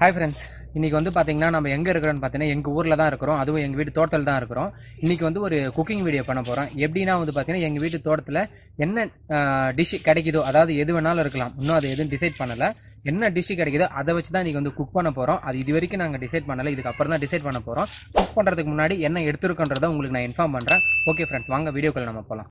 hi friends இன்னைக்கு வந்து பார்த்தீங்கன்னா நம்ம எங்கே இருக்கிறோம்னு பார்த்தீங்கன்னா எங்கள் ஊரில் தான் இருக்கிறோம் அதுவும் எங்கள் வீட்டு தோட்டத்தில் தான் இருக்கிறோம் இன்னைக்கு வந்து ஒரு குக்கிங் வீடியோ பண்ண போகிறோம் எப்படின்னா வந்து பார்த்தீங்கன்னா எங்கள் வீட்டு தோட்டத்தில் என்ன டிஷ் கிடைக்குதோ அதாவது எது வேணாலும் இருக்கலாம் இன்னும் அது எதுவும் டிசைட் பண்ணலை என்ன டிஷ் கிடைக்குதோ அதை வச்சு தான் இன்றைக்கி வந்து குக் பண்ண போகிறோம் அது இது வரைக்கும் நாங்கள் டிசைட் பண்ணலை இதுக்கப்புறம் தான் டிசைட் பண்ண போகிறோம் குக் பண்ணுறதுக்கு முன்னாடி என்ன எடுத்துருக்கோன்றதை உங்களுக்கு நான் இன்ஃபார்ம் பண்ணுறேன் ஓகே ஃப்ரெண்ட்ஸ் வாங்க வீடியோக்குள்ள நம்ம போகலாம்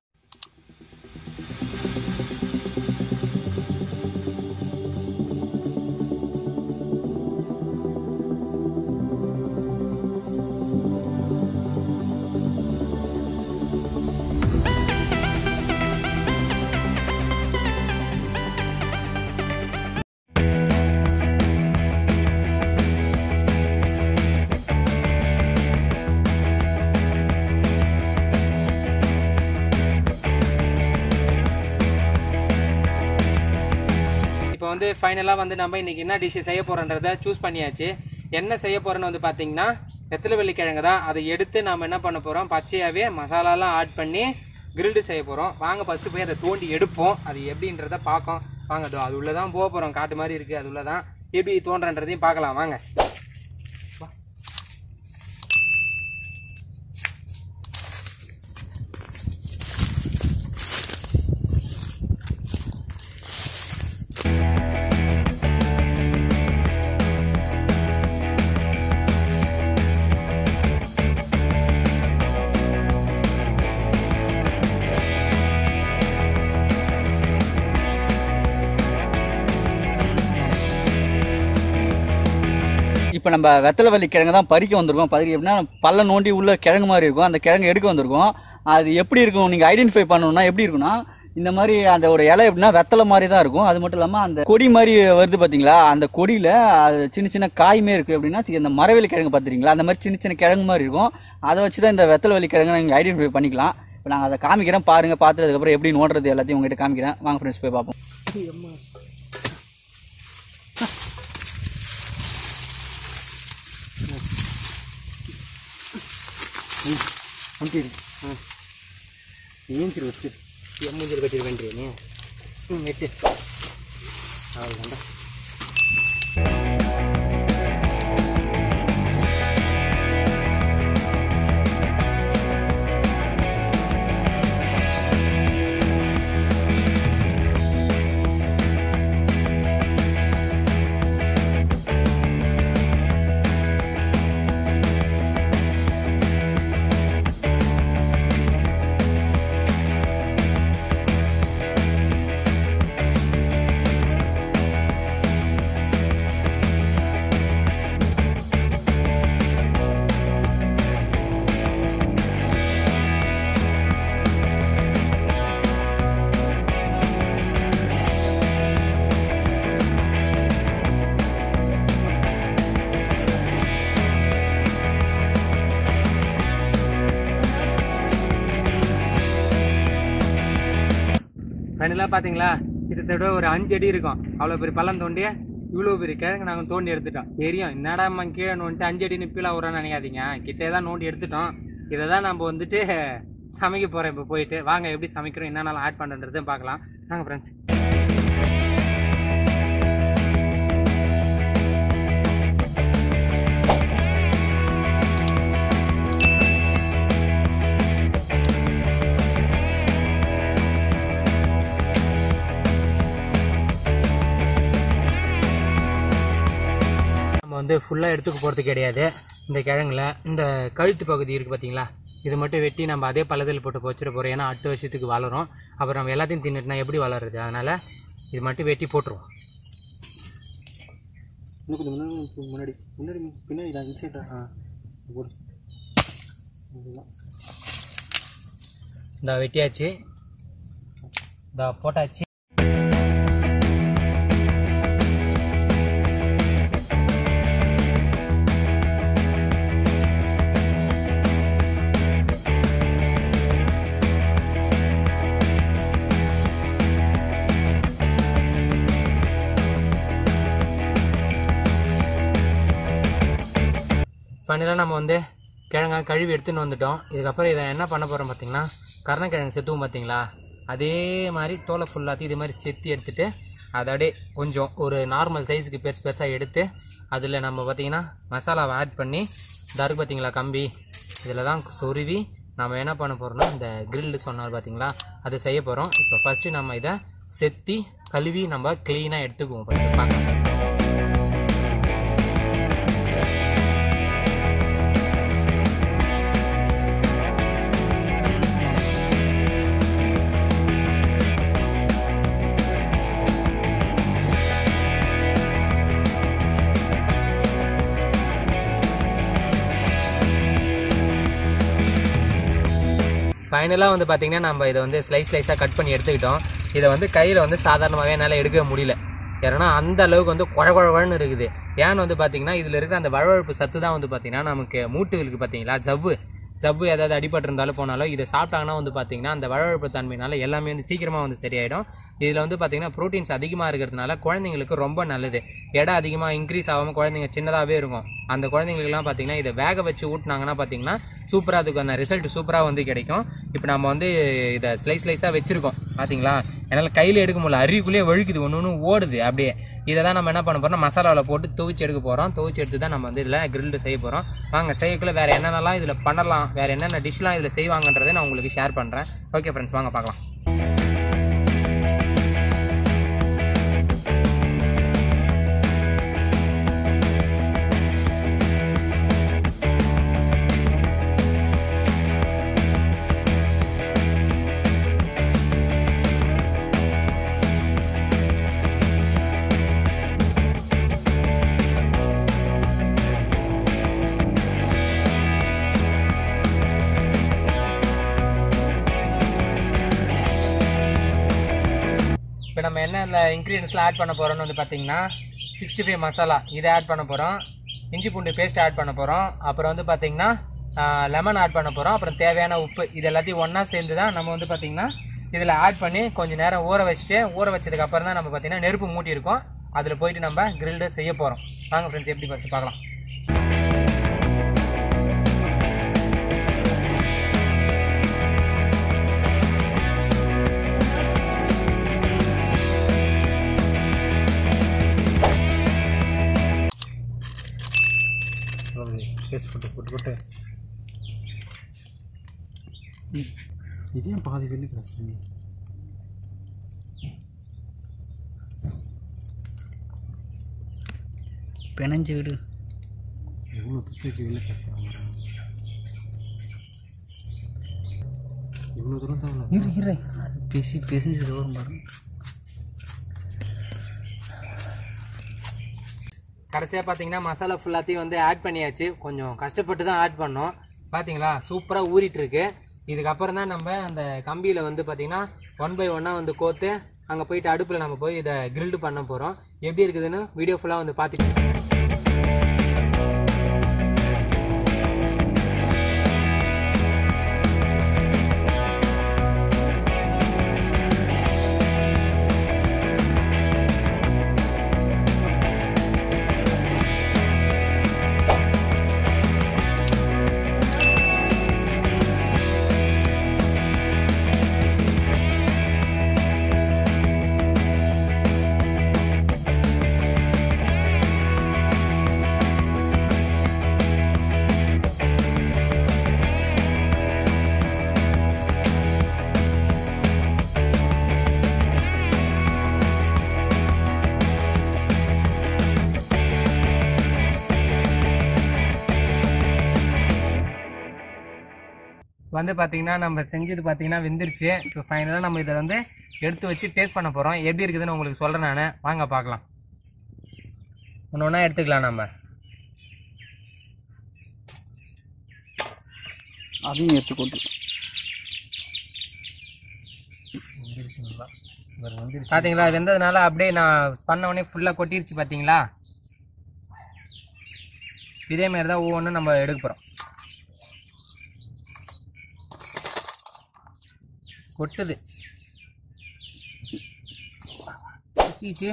இப்போ வந்து ஃபைனலாக வந்து நம்ம இன்னைக்கு என்ன டிஷ் செய்ய போறோன்றத சூஸ் பண்ணியாச்சு என்ன செய்ய போறோம்னு வந்து பார்த்தீங்கன்னா வெத்தலை வெள்ளிக்கிழங்கு தான் அதை எடுத்து நாம என்ன பண்ண போறோம் பச்சையாவே மசாலாலாம் ஆட் பண்ணி கிரில்டு செய்ய போறோம் வாங்க ஃபர்ஸ்ட் போய் அதை தோண்டி எடுப்போம் அது எப்படின்றத பார்க்கும் வாங்க அதோ அது உள்ளதான் போக போறோம் காட்டு மாதிரி இருக்கு அது உள்ளதான் எப்படி தோன்றன்றதையும் பார்க்கலாம் வாங்க இப்போ நம்ம வெத்தலை வள்ளி கிழங்கு தான் பறிக்க வந்திருக்கோம் பறிக்க எப்படின்னா பல்ல நோண்டி உள்ள கிழங்கு மாதிரி இருக்கும் அந்த கிழங்கு எடுக்க வந்திருக்கோம் அது எப்படி இருக்கும் நீங்க ஐடென்டிஃபை பண்ணணும்னா எப்படி இருக்கும்னா இந்த மாதிரி அந்த ஒரு இலை எப்படின்னா வெத்தலை மாதிரி தான் இருக்கும் அது மட்டும் இல்லாம அந்த கொடி மாதிரி வருது பாத்தீங்களா அந்த கொடியில அது சின்ன சின்ன காயுமே இருக்கு அப்படின்னா இந்த மரவள்ளி கிழங்கு பாத்துறீங்களா அந்த மாதிரி சின்ன சின்ன கிழங்கு மாதிரி இருக்கும் அதை வச்சு தான் இந்த வெத்தலை வள்ளி கிழங்கு நீங்க ஐடென்டிஃபை பண்ணிக்கலாம் இப்போ நான் அதை காமிக்கிறேன் பாருங்க பார்த்து அதுக்கப்புறம் எப்படி நோண்டுறது எல்லாத்தையும் உங்ககிட்ட காமிக்கிறேன் வாங்க ஃப்ரெண்ட்ஸ் போய் பார்ப்போம் ஏன் சரி ஃபஸ்ட்டு எம்மூஞ்சில் கட்டிட்டு வேண்டிய நீ ம் வெட்டு அவ்வளோதான்டா ஃபைனலாக பார்த்தீங்களா கிட்டத்தட்ட ஒரு அஞ்சு அடி இருக்கும் அவ்வளோ பெரிய பள்ளம் தோண்டி இவ்வளோ பெரிய கிழங்கு நாங்கள் தோண்டி எடுத்துட்டோம் தெரியும் என்னடா அம்மா கீழே நோண்டிட்டு அஞ்சு அடி நிப்பிலா வரோன்னு நினைக்காதீங்க கிட்டே தான் நோண்டி எடுத்துட்டோம் இதை தான் நம்ம வந்துட்டு சமைக்க போகிறோம் இப்போ போயிட்டு வாங்க எப்படி சமைக்கிறோம் என்னென்னலாம் ஆட் பண்ணுறதும் பார்க்கலாம் வாங்க ஃப்ரெண்ட்ஸ் நம்ம வந்து ஃபுல்லாக எடுத்துக்க போகிறது கிடையாது இந்த கிழங்குல இந்த கழுத்து பகுதி இருக்குது பார்த்தீங்களா இது மட்டும் வெட்டி நம்ம அதே பள்ளத்தில் போட்டு வச்சிட போகிறோம் ஏன்னா அடுத்த வருஷத்துக்கு வளரும் அப்புறம் நம்ம எல்லாத்தையும் தின்னுட்டுனா எப்படி வளருது அதனால் இது மட்டும் வெட்டி போட்டுருவோம் இன்னும் கொஞ்சம் முன்னாடி முன்னாடி முன்னாடி பின்னாடி தான் இன்சைட் ஆ இந்த வெட்டியாச்சு இந்த போட்டாச்சு ஃபைனலாக நம்ம வந்து கிழங்கா கழுவி எடுத்துன்னு வந்துட்டோம் இதுக்கப்புறம் இதை என்ன பண்ண போகிறோம் பார்த்தீங்கன்னா கருணக்கிழங்கு செத்துவும் பார்த்தீங்களா அதே மாதிரி தோலை ஃபுல்லாத்தையும் இது மாதிரி செத்தி எடுத்துட்டு அதை அப்படியே கொஞ்சம் ஒரு நார்மல் சைஸுக்கு பெருசு பெருசாக எடுத்து அதில் நம்ம பார்த்தீங்கன்னா மசாலாவை ஆட் பண்ணி தருக்கு பார்த்தீங்களா கம்பி இதில் தான் சொருவி நம்ம என்ன பண்ண போகிறோம்னா இந்த கிரில் சொன்னார் பார்த்தீங்களா அதை செய்ய போகிறோம் இப்போ ஃபஸ்ட்டு நம்ம இதை செத்தி கழுவி நம்ம க்ளீனாக எடுத்துக்குவோம் ஃபஸ்ட்டு பார்க்கலாம் ஃபைனலாக வந்து பார்த்தீங்கன்னா நம்ம இதை வந்து ஸ்லைஸ் ஸ்லைஸாக கட் பண்ணி எடுத்துக்கிட்டோம் இதை வந்து கையில் வந்து சாதாரணமாகவே என்னால் எடுக்க முடியல ஏன்னா அந்த அளவுக்கு வந்து குழ குழன்னு இருக்குது ஏன்னு வந்து பார்த்தீங்கன்னா இதில் இருக்கிற அந்த வழவழப்பு சத்து தான் வந்து பார்த்தீங்கன்னா நமக்கு மூட்டுகளுக்கு பார்த்தீங்களா ஜவ்வு ஜவ்வு ஏதாவது அடிபட்டு இருந்தாலும் போனாலும் இதை சாப்பிட்டாங்கன்னா வந்து பார்த்தீங்கன்னா அந்த வழவழப்பு தன்மையினால எல்லாமே வந்து சீக்கிரமாக வந்து சரியாயிடும் இதில் வந்து பார்த்தீங்கன்னா ப்ரோட்டீன்ஸ் அதிகமாக இருக்கிறதுனால குழந்தைங்களுக்கு ரொம்ப நல்லது எடை அதிகமாக இன்க்ரீஸ் ஆகாமல் குழந்தைங்க சின்னதாகவே இருக்கும் அந்த குழந்தைங்களுக்குலாம் பார்த்தீங்கன்னா இதை வேக வச்சு ஊட்டினாங்கன்னா பார்த்தீங்கன்னா சூப்பராக அதுக்கான ரிசல்ட் சூப்பராக வந்து கிடைக்கும் இப்போ நம்ம வந்து இதை ஸ்லைஸ் ஸ்லைஸாக வச்சுருக்கோம் பார்த்தீங்களா என்னால் கையில் எடுக்க முடியல அருவிக்குள்ளேயே வழுக்குது ஒன்று ஒன்று ஓடுது அப்படியே இதை தான் நம்ம என்ன பண்ண போகிறோம் மசாலாவில் போட்டு துவைச்சு எடுக்க போகிறோம் துவைச்சு எடுத்து தான் நம்ம வந்து இதில் கிரில்டு செய்ய போகிறோம் வாங்க செய்யக்குள்ள வேறு என்னென்னலாம் இதில் பண்ணலாம் வேறு என்னென்ன டிஷ்லாம் இதில் செய்வாங்கன்றதை நான் உங்களுக்கு ஷேர் பண்ணுறேன் ஓகே ஃப்ரெண்ட்ஸ் வாங்க பார்க்கலாம் இப்போ நம்ம என்ன இன்க்ரீடியன்ஸ்லாம் ஆட் பண்ண போகிறோம்னு வந்து பார்த்தீங்கன்னா சிக்ஸ்டி ஃபைவ் மசாலா இதை ஆட் பண்ண போகிறோம் இஞ்சி பூண்டு பேஸ்ட் ஆட் பண்ண போகிறோம் அப்புறம் வந்து பார்த்தீங்கன்னா லெமன் ஆட் பண்ண போகிறோம் அப்புறம் தேவையான உப்பு இது எல்லாத்தையும் ஒன்றா சேர்ந்து தான் நம்ம வந்து பார்த்தீங்கன்னா இதில் ஆட் பண்ணி கொஞ்சம் நேரம் ஊற வச்சுட்டு ஊற வச்சதுக்கு அப்புறம் தான் நம்ம பார்த்தீங்கன்னா நெருப்பு மூட்டி இருக்கோம் அதில் போயிட்டு நம்ம கிரில்டு செய்ய போகிறோம் வாங்க ஃப்ரெண்ட்ஸ் எப்படி ஃபஸ்ட்டு பார்க்கலாம் பேஸ்ட் போட்டு போட்டு போட்டு இதே பாதி வெளியே கஷ்டம் பிணைஞ்சு விடு எவ்வளோ துப்பிக்கு வெளியே கஷ்டம் இவ்வளோ தூரம் தான் இரு இரு பேசி பேசி வரும் பாருங்க கடைசியாக பார்த்தீங்கன்னா மசாலா ஃபுல்லாத்தையும் வந்து ஆட் பண்ணியாச்சு கொஞ்சம் கஷ்டப்பட்டு தான் ஆட் பண்ணோம் பார்த்தீங்களா சூப்பராக ஊறிட்டு இருக்கு இதுக்கப்புறம் தான் நம்ம அந்த கம்பியில் வந்து பார்த்தீங்கன்னா ஒன் பை ஒன்னாக வந்து கோத்து அங்கே போயிட்டு அடுப்பில் நம்ம போய் இதை கிரில்டு பண்ண போகிறோம் எப்படி இருக்குதுன்னு வீடியோ ஃபுல்லாக வந்து பார்த்துட்டு வந்து பார்த்தீங்கன்னா நம்ம செஞ்சது பார்த்தீங்கன்னா வெந்துருச்சு இப்போ ஃபைனலாக நம்ம இதை வந்து எடுத்து வச்சு டேஸ்ட் பண்ண போகிறோம் எப்படி இருக்குதுன்னு உங்களுக்கு சொல்கிறேன் நான் வாங்க பார்க்கலாம் ஒன்று ஒன்றா எடுத்துக்கலாம் நம்ம அதையும் எடுத்து கொண்டு பார்த்தீங்களா வெந்ததுனால அப்படியே நான் பண்ண உடனே ஃபுல்லாக கொட்டிருச்சு பார்த்தீங்களா இதே மாதிரி தான் ஒவ்வொன்றும் நம்ம எடுக்க போகிறோம் கொட்டுது சீச்சு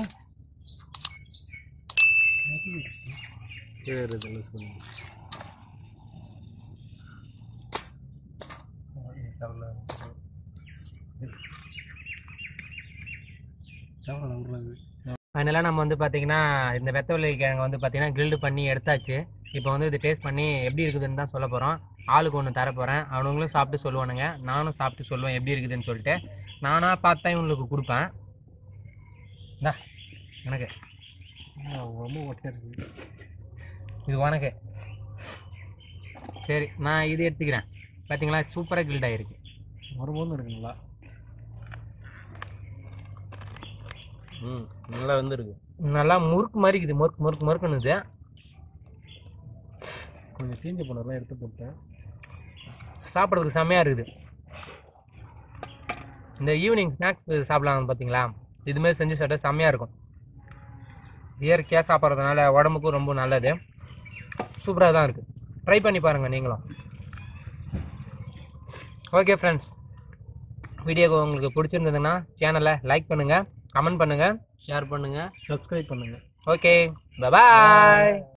கீழே இதெல்லாம் சொல்லுங்க ஃபைனலாக நம்ம வந்து பார்த்தீங்கன்னா இந்த வெத்தவள்ளி கிழங்கு வந்து பார்த்தீங்கன்னா கிரில்டு பண்ணி எடுத்தாச்சு இப்போ வந்து இது டேஸ்ட் பண்ணி எப்படி இருக்குதுன்னு தான் சொல்ல போகிறோம் ஆளுக்கு ஒன்று தர போகிறேன் அவனுங்களும் சாப்பிட்டு சொல்லுவானுங்க நானும் சாப்பிட்டு சொல்லுவேன் எப்படி இருக்குதுன்னு சொல்லிட்டு நானாக பார்த்தா இவங்களுக்கு கொடுப்பேன் இந்தா எனக்கு ரொம்ப ஒட்டியாக இருக்குது இது உனக்கு சரி நான் இது எடுத்துக்கிறேன் பார்த்தீங்களா சூப்பராக கில்ட் ஆகிருக்கு வரும்போது இருக்குங்களா ம் நல்லா வந்துருக்கு நல்லா முறுக்கு மாதிரி இருக்குது முறுக்கு முறுக்கு முறுக்குன்னுது கொஞ்சம் தீஞ்ச போனதெல்லாம் எடுத்து போட்டேன் சாப்பிட்றதுக்கு செம்மையாக இருக்குது இந்த ஈவினிங் ஸ்நாக்ஸ் சாப்பிடலாம் பார்த்தீங்களா இதுமாரி செஞ்சு சாப்பிட்டா செம்மையாக இருக்கும் இயற்கையாக சாப்பிட்றதுனால உடம்புக்கும் ரொம்ப நல்லது சூப்பராக தான் இருக்குது ட்ரை பண்ணி பாருங்கள் நீங்களும் ஓகே ஃப்ரெண்ட்ஸ் வீடியோ உங்களுக்கு பிடிச்சிருந்ததுன்னா சேனலை லைக் பண்ணுங்கள் கமெண்ட் பண்ணுங்கள் ஷேர் பண்ணுங்க சப்ஸ்கிரைப் பண்ணுங்கள் ஓகே பாய்